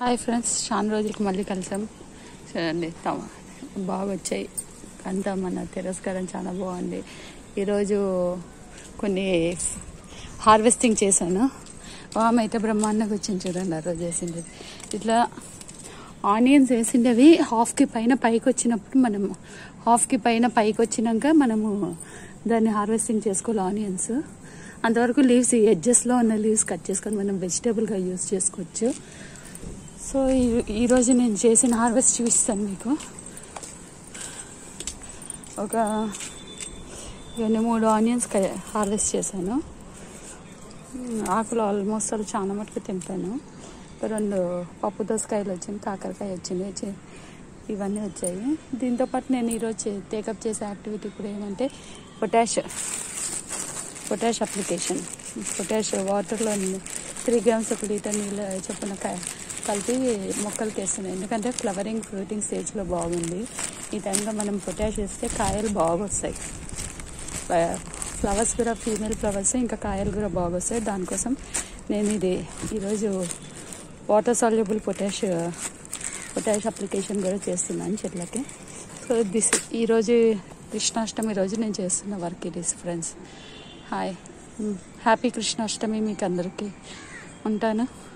hi friends చాలా రోజులకు మళ్ళీ కలిసాం చూడండి తమ బాగా వచ్చాయి అంతా మన తిరస్కారం చాలా బాగుంది ఈరోజు కొన్ని హార్వెస్టింగ్ చేశాను వామ్ అయితే బ్రహ్మాండంగా వచ్చింది చూడండి ఆ రోజు వేసింది ఇట్లా ఆనియన్స్ వేసిండేవి హాఫ్కి పైన పైకి వచ్చినప్పుడు మనము హాఫ్కి పైన పైకి వచ్చినాక మనము దాన్ని హార్వెస్టింగ్ చేసుకోవాలి ఆనియన్స్ అంతవరకు లీవ్స్ ఈ ఎడ్జెస్లో ఉన్న లీవ్స్ కట్ చేసుకొని మనం వెజిటేబుల్గా యూస్ చేసుకోవచ్చు సో ఈ- ఈరోజు నేను చేసిన హార్వెస్ట్ చూపిస్తాను మీకు ఒక రెండు మూడు ఆనియన్స్ హార్వెస్ట్ చేశాను ఉమ్, ఆకులు ఆల్మోస్ట్ అలా చాలా మటుకు తింటాను రెండు పప్పు దోసకాయలు వచ్చింది కాకరకాయ వచ్చింది చి- ఇవన్నీ వచ్చాయి దీంతోపాటు నేను ఈరోజు టేకప్ చేసే యాక్టివిటీ కూడా ఏమంటే పొటాష్ పొటాష్ అప్లికేషన్ పొటాష్ వాటర్లో త్రీ గ్రామ్స్ ఒక లీటర్ నీళ్ళు చొప్పున క- కలిపి మొక్కలకి వేస్తున్నాయి ఎందుకంటే ఫ్లవరింగ్ ఫ్రూటింగ్ స్టేజ్లో బాగుంది ఈ టైంలో మనం పొటాష్ వేస్తే కాయలు బాగా వస్తాయి ఫ్లవర్స్ కూడా ఫీమేల్ ఫ్లవర్స్ ఇంకా కాయలు కూడా బాగా వస్తాయి దానికోసం నేను ఇది ఈరోజు water soluble potash potash application కూడా చేస్తున్నాను చెట్లకి సో దిస్ ఈరోజు కృష్ణాష్టమి రోజు నేను చేస్తున్న వర్క్ ఇది ఫ్రెండ్స్ హాయ్ హ్యాపీ కృష్ణాష్టమి మీకు అందరికీ ఉంటాను